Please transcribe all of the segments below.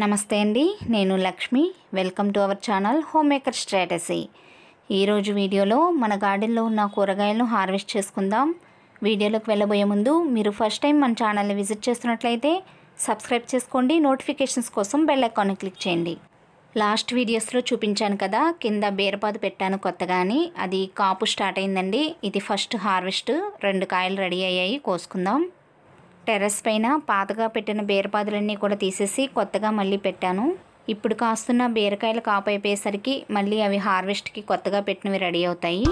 నమస్తే అండి నేను Lakshmi welcome to our channel home maker strategy ఈరోజు వీడియోలో మన గార్డెన్లో ఉన్న కూరగాయలను హార్వెస్ట్ చేసుకుందాం వీడియోలోకి వెళ్ళబోయే ముందు మీరు ఫస్ట్ టైం మన ఛానల్ని విజిట్ చేస్తున్నట్లయితే సబ్స్క్రైబ్ చేసుకోండి నోటిఫికేషన్స్ కోసం బెల్ ఐకాన్ని క్లిక్ చేయండి లాస్ట్ వీడియోస్లో చూపించాను కదా కింద బీరపాదు పెట్టాను కొత్తగాని అది కాపు స్టార్ట్ అయిందండి ఇది ఫస్ట్ హార్వెస్ట్ రెండు కాయలు రెడీ అయ్యాయి కోసుకుందాం టెర్రస్ పైన పాతగా పెట్టిన బీరపాదులన్నీ కూడా తీసేసి కొత్తగా మళ్ళీ పెట్టాను ఇప్పుడు కాస్తున్న బీరకాయలు కాపు అయిపోయేసరికి మళ్ళీ అవి హార్వెస్ట్కి కొత్తగా పెట్టినవి రెడీ అవుతాయి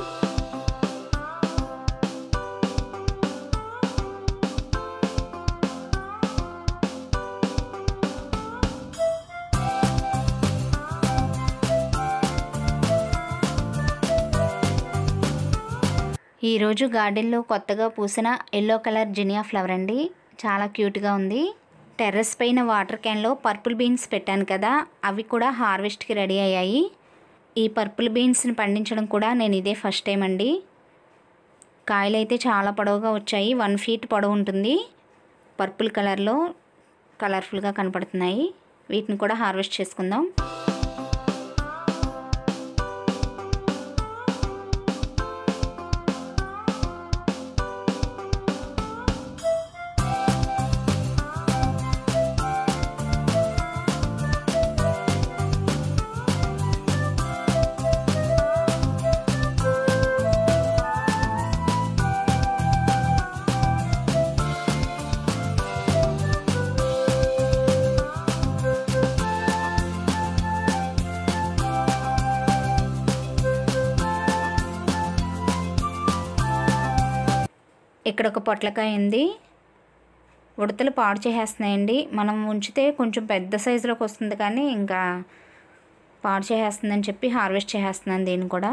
ఈరోజు గార్డెన్లో కొత్తగా పూసిన ఎల్లో కలర్ జినియా ఫ్లవర్ అండి చాలా క్యూట్గా ఉంది టెర్రస్ పైన వాటర్ క్యాన్లో పర్పుల్ బీన్స్ పెట్టాను కదా అవి కూడా హార్వెస్ట్కి రెడీ అయ్యాయి ఈ పర్పుల్ బీన్స్ని పండించడం కూడా నేను ఇదే ఫస్ట్ టైం అండి కాయలు అయితే చాలా పొడవుగా వచ్చాయి వన్ ఫీట్ పొడవు ఉంటుంది పర్పుల్ కలర్లో కలర్ఫుల్గా కనపడుతున్నాయి వీటిని కూడా హార్వెస్ట్ చేసుకుందాం ఇక్కడ ఒక పొట్లకాయ ఉంది ఉడతలు పాడు చేసేస్తున్నాయండి మనం ఉంచితే కొంచెం పెద్ద సైజులోకి వస్తుంది కానీ ఇంకా పాడు చేసేస్తుందని చెప్పి హార్వెస్ట్ చేసేస్తున్నాను దీన్ని కూడా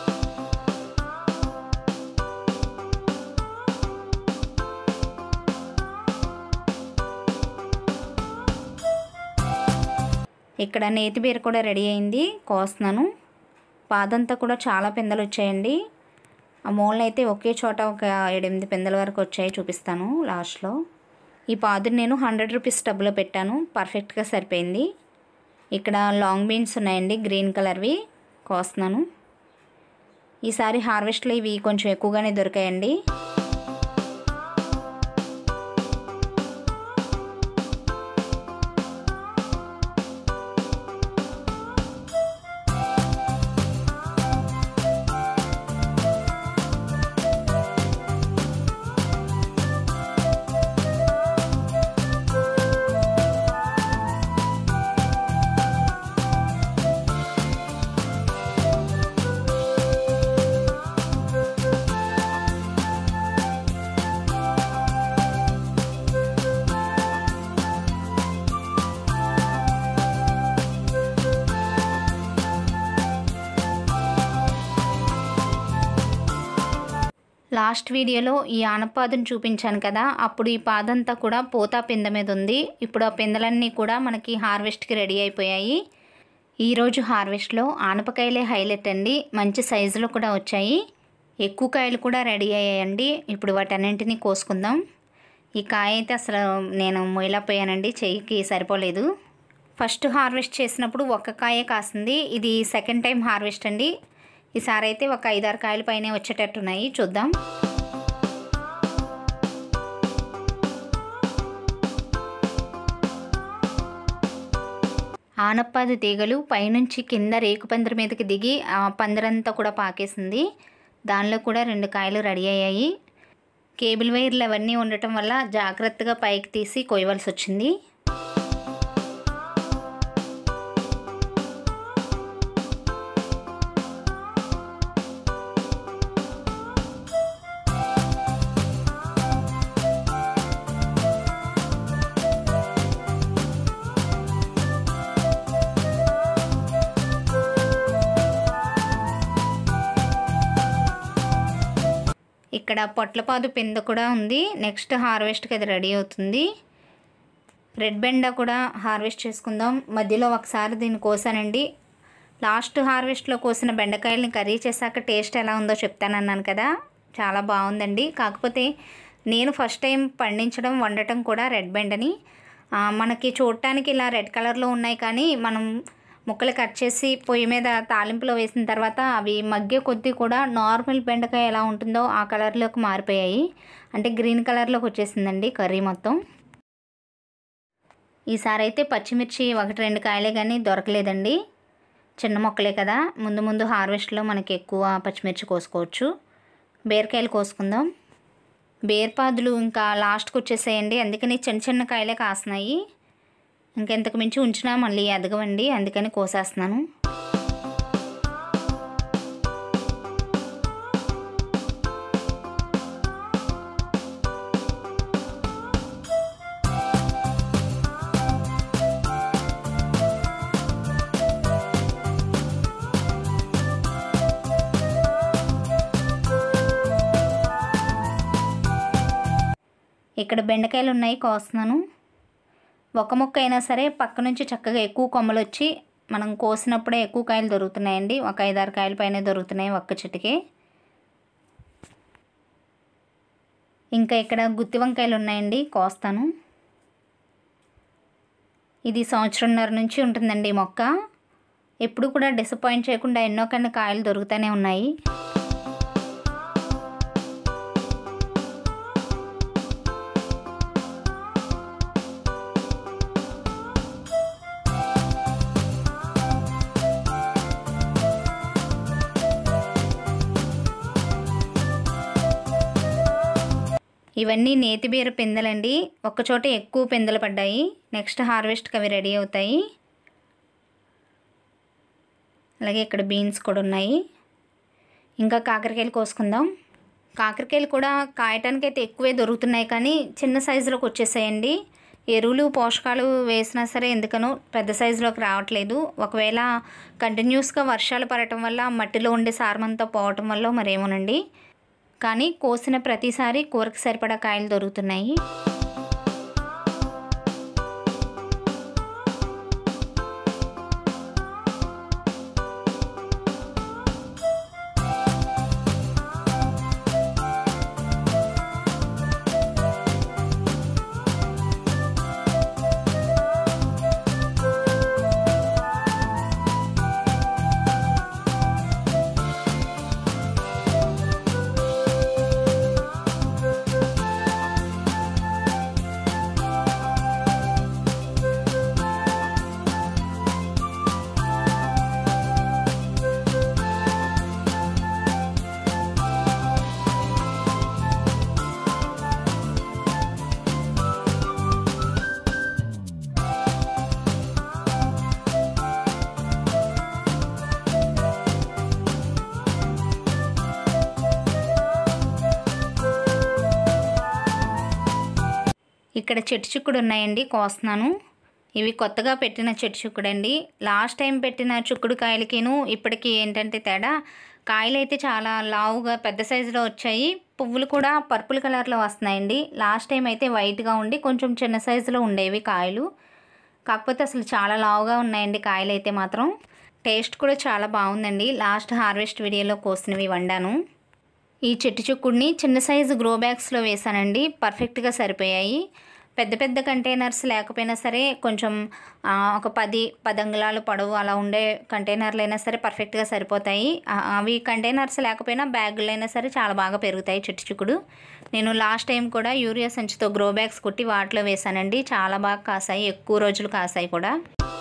ఇక్కడ నేతి బీర కూడా రెడీ అయింది కోస్తున్నాను పాదంతా కూడా చాలా పిందెలు వచ్చాయండి ఆ మూలన అయితే ఒకే చోట ఒక ఏడెనిమిది పిందెల వరకు వచ్చాయి చూపిస్తాను లాస్ట్లో ఈ పాదుని నేను హండ్రెడ్ రూపీస్ టబ్లో పెట్టాను పర్ఫెక్ట్గా సరిపోయింది ఇక్కడ లాంగ్ బీన్స్ ఉన్నాయండి గ్రీన్ కలర్వి కోస్తున్నాను ఈసారి హార్వెస్ట్లో ఇవి కొంచెం ఎక్కువగానే దొరికాయండి లాస్ట్ వీడియోలో ఈ ఆనపాదును చూపించాను కదా అప్పుడు ఈ పాదంతా కూడా పోతా పింద మీద ఉంది ఇప్పుడు ఆ పిందలన్నీ కూడా మనకి హార్వెస్ట్కి రెడీ అయిపోయాయి ఈరోజు హార్వెస్ట్లో ఆనపకాయలే హైలైట్ అండి మంచి సైజులో కూడా వచ్చాయి ఎక్కువ కాయలు కూడా రెడీ అయ్యాయండి ఇప్పుడు వాటన్నింటినీ కోసుకుందాం ఈ కాయ అయితే అసలు నేను మొయిలపోయానండి చెయ్యికి సరిపోలేదు ఫస్ట్ హార్వెస్ట్ చేసినప్పుడు ఒక్క కాయే కాసింది ఇది సెకండ్ టైం హార్వెస్ట్ అండి ఈసారి అయితే ఒక ఐదారు కాయల పైనే వచ్చేటట్టున్నాయి చూద్దాం ఆనప్పాది తీగలు పైనుంచి కింద రేకు పందిరి మీదకి దిగి ఆ పందిరంతా కూడా పాకేసింది దానిలో కూడా రెండు కాయలు రెడీ అయ్యాయి కేబుల్ వైర్లు అవన్నీ ఉండటం వల్ల జాగ్రత్తగా పైకి తీసి కొయ్యవలసి వచ్చింది ఇక్కడ పొట్లపాదు పింద కూడా ఉంది నెక్స్ట్ హార్వెస్ట్కి అది రెడీ అవుతుంది రెడ్ బెండ కూడా హార్వెస్ట్ చేసుకుందాం మధ్యలో ఒకసారి దీన్ని కోసానండి లాస్ట్ హార్వెస్ట్లో కోసిన బెండకాయలని కర్రీ చేశాక టేస్ట్ ఎలా ఉందో చెప్తానన్నాను కదా చాలా బాగుందండి కాకపోతే నేను ఫస్ట్ టైం పండించడం వండటం కూడా రెడ్ బెండని ఆ, మనకి చూడటానికి ఇలా రెడ్ కలర్లో ఉన్నాయి కానీ మనం ముక్కలు కట్ చేసి పొయ్యి మీద తాలింపులో వేసిన తర్వాత అవి మగ్గే కొద్దీ కూడా నార్మల్ బెండకాయ ఎలా ఉంటుందో ఆ కలర్లోకి మారిపోయాయి అంటే గ్రీన్ కలర్లోకి వచ్చేసిందండి కర్రీ మొత్తం ఈసారి అయితే పచ్చిమిర్చి ఒకటి రెండు కాయలే కానీ దొరకలేదండి చిన్న మొక్కలే కదా ముందు ముందు హార్వెస్ట్లో మనకి ఎక్కువ పచ్చిమిర్చి కోసుకోవచ్చు బీరకాయలు కోసుకుందాం బీరపాదులు ఇంకా లాస్ట్కి వచ్చేసేయండి అందుకని చిన్న చిన్న కాయలే కాస్తున్నాయి ఇంకెంతకు మించి ఉంచినా మళ్ళీ ఎదగవండి అందుకని కోసేస్తున్నాను ఇక్కడ బెండకాయలు ఉన్నాయి కోస్తున్నాను ఒక మొక్క అయినా సరే పక్క నుంచి చక్కగా ఎక్కువ కొమ్మలు వచ్చి మనం కోసినప్పుడే ఎక్కువ కాయలు దొరుకుతున్నాయండి ఒక ఐదారు కాయల పైన దొరుకుతున్నాయి ఒక్క చెట్టుకి ఇంకా ఇక్కడ గుత్తి వంకాయలు ఉన్నాయండి కోస్తాను ఇది సంవత్సరంన్నర నుంచి ఉంటుందండి ఈ మొక్క ఎప్పుడు కూడా డిసప్పాయింట్ చేయకుండా ఎన్నో కన్నా కాయలు దొరుకుతూనే ఉన్నాయి ఇవన్నీ నేతిబీర పిందెలండి ఒక్కచోట ఎక్కువ పిందెలు పడ్డాయి నెక్స్ట్ హార్వెస్ట్కి అవి రెడీ అవుతాయి అలాగే ఇక్కడ బీన్స్ కూడా ఉన్నాయి ఇంకా కాకరకాయలు కోసుకుందాం కాకరకాయలు కూడా కాయటానికి అయితే ఎక్కువే దొరుకుతున్నాయి కానీ చిన్న సైజులోకి వచ్చేసాయండి ఎరువులు పోషకాలు వేసినా సరే ఎందుకనో పెద్ద సైజులోకి రావట్లేదు ఒకవేళ కంటిన్యూస్గా వర్షాలు పడటం వల్ల మట్టిలో ఉండే సారమంతా పోవటం వల్ల మరేమోనండి కానీ కోసిన ప్రతిసారి కూరకు సరిపడా కాయలు దొరుకుతున్నాయి ఇక్కడ చెట్టు చిక్కుడు ఉన్నాయండి కోస్తున్నాను ఇవి కొత్తగా పెట్టిన చెట్టు చిక్కుడండి లాస్ట్ టైం పెట్టిన చిక్కుడు కాయలకిను ఇప్పటికి ఏంటంటే తేడా కాయలు అయితే చాలా లావుగా పెద్ద సైజులో వచ్చాయి పువ్వులు కూడా పర్పుల్ కలర్లో వస్తున్నాయండి లాస్ట్ టైం అయితే వైట్గా ఉండి కొంచెం చిన్న సైజులో ఉండేవి కాయలు కాకపోతే అసలు చాలా లావుగా ఉన్నాయండి కాయలు అయితే మాత్రం టేస్ట్ కూడా చాలా బాగుందండి లాస్ట్ హార్వెస్ట్ వీడియోలో కోసినవి వండాను ఈ చెట్టు చుక్కుడిని చిన్న సైజు గ్రో బ్యాగ్స్లో వేసానండి పర్ఫెక్ట్గా సరిపోయాయి పెద్ద పెద్ద కంటైనర్స్ లేకపోయినా సరే కొంచెం ఆ, ఒక పది పది అంగుళాలు పొడవు అలా ఉండే కంటైనర్లు అయినా సరే పర్ఫెక్ట్గా సరిపోతాయి ఆ, అవి కంటైనర్స్ లేకపోయినా బ్యాగులు అయినా సరే చాలా బాగా పెరుగుతాయి చెట్టు చిక్కుడు నేను లాస్ట్ టైం కూడా యూరియా సంచితో గ్రో బ్యాగ్స్ కుట్టి వాటిలో వేసానండి చాలా బాగా కాసాయి ఎక్కువ రోజులు కాసాయి కూడా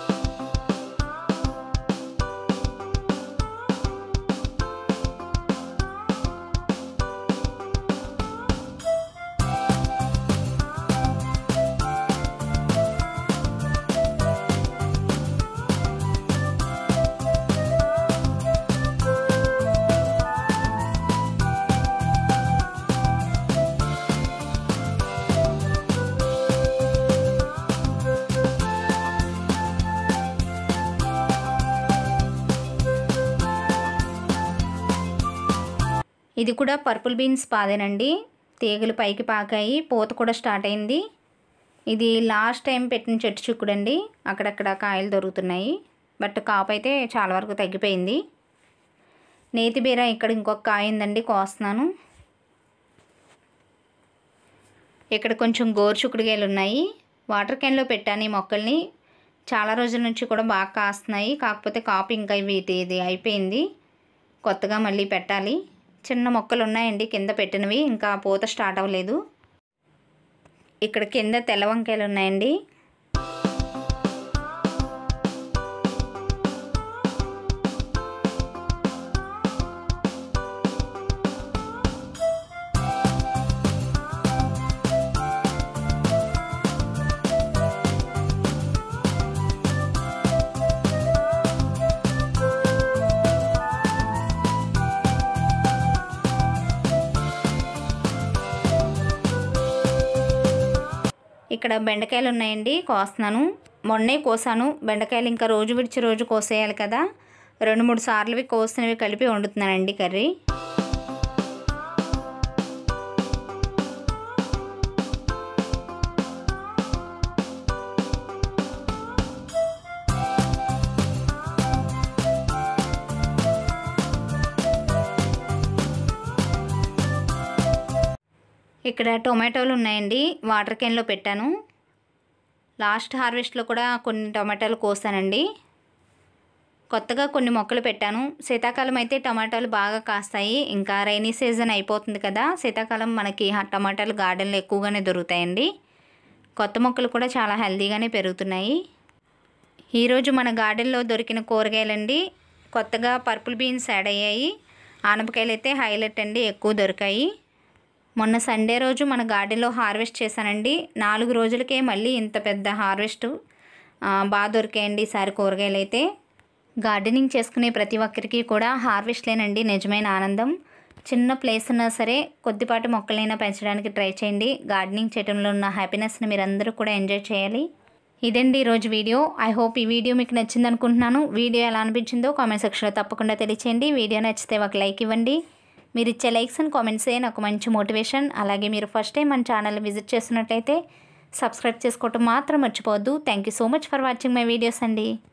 ఇది కూడా పర్పుల్ బీన్స్ పాదేనండి తీగలు పైకి పాకాయి పూత కూడా స్టార్ట్ అయింది ఇది లాస్ట్ టైం పెట్టిన చెట్టు చిక్కుడండి అక్కడక్కడ కాయలు దొరుకుతున్నాయి బట్ కాపు అయితే చాలా వరకు తగ్గిపోయింది నేతి బీర ఇక్కడ ఇంకొక కాయ ఉందండి కోస్తున్నాను ఇక్కడ కొంచెం గోరు చిక్కుడుకాయలు ఉన్నాయి వాటర్ క్యాన్లో పెట్టాను ఈ మొక్కల్ని చాలా రోజుల నుంచి కూడా బాగా కాస్తున్నాయి కాకపోతే కాపు ఇంకా వీటి ఇది అయిపోయింది కొత్తగా మళ్ళీ పెట్టాలి చిన్న మొక్కలు ఉన్నాయండి కింద పెట్టినవి ఇంకా పూత స్టార్ట్ అవ్వలేదు ఇక్కడ కింద తెల్ల వంకాయలు ఉన్నాయండి ఇక్కడ బెండకాయలు ఉన్నాయండి కోస్తున్నాను మొన్నే కోసాను బెండకాయలు ఇంకా రోజు విడిచి రోజు కోసేయాలి కదా రెండు మూడు సార్లువి కోసినవి కలిపి వండుతున్నానండి కర్రీ ఇక్కడ టొమాటోలు ఉన్నాయండి వాటర్ క్యాన్లో పెట్టాను లాస్ట్ హార్వెస్ట్లో కూడా కొన్ని టొమాటోలు కోసానండి కొత్తగా కొన్ని మొక్కలు పెట్టాను శీతాకాలం అయితే టమాటాలు బాగా కాస్తాయి ఇంకా రైనీ సీజన్ అయిపోతుంది కదా శీతాకాలం మనకి టమాటాలు గార్డెన్లో ఎక్కువగానే దొరుకుతాయండి కొత్త మొక్కలు కూడా చాలా హెల్తీగానే పెరుగుతున్నాయి ఈరోజు మన గార్డెన్లో దొరికిన కూరగాయలండి కొత్తగా పర్పుల్ బీన్స్ యాడ్ అయ్యాయి ఆనపకాయలు అయితే హైలైట్ అండి ఎక్కువ దొరికాయి మొన్న సండే రోజు మన గార్డెన్లో హార్వెస్ట్ చేశానండి నాలుగు రోజులకే మళ్ళీ ఇంత పెద్ద హార్వెస్ట్ బాగా దొరికాయండి ఈసారి కూరగాయలు అయితే గార్డెనింగ్ చేసుకునే ప్రతి ఒక్కరికి కూడా హార్వెస్ట్లేనండి నిజమైన ఆనందం చిన్న ప్లేస్ ఉన్నా సరే కొద్దిపాటి మొక్కలైనా పెంచడానికి ట్రై చేయండి గార్డెనింగ్ చేయడంలో ఉన్న హ్యాపీనెస్ని మీరు అందరూ కూడా ఎంజాయ్ చేయాలి ఇదండి ఈరోజు వీడియో ఐ హోప్ ఈ వీడియో మీకు నచ్చింది అనుకుంటున్నాను వీడియో ఎలా అనిపించిందో కామెంట్ సెక్షన్లో తప్పకుండా తెలియచేయండి వీడియో నచ్చితే ఒక లైక్ ఇవ్వండి మీరు ఇచ్చే లైక్స్ అండ్ కామెంట్సే నాకు మంచి మోటివేషన్ అలాగే మీరు ఫస్ట్ టైం మన ఛానల్ విజిట్ చేస్తున్నట్లయితే సబ్స్క్రైబ్ చేసుకోవటం మాత్రం మర్చిపోవద్దు thank you so much for watching my videos అండి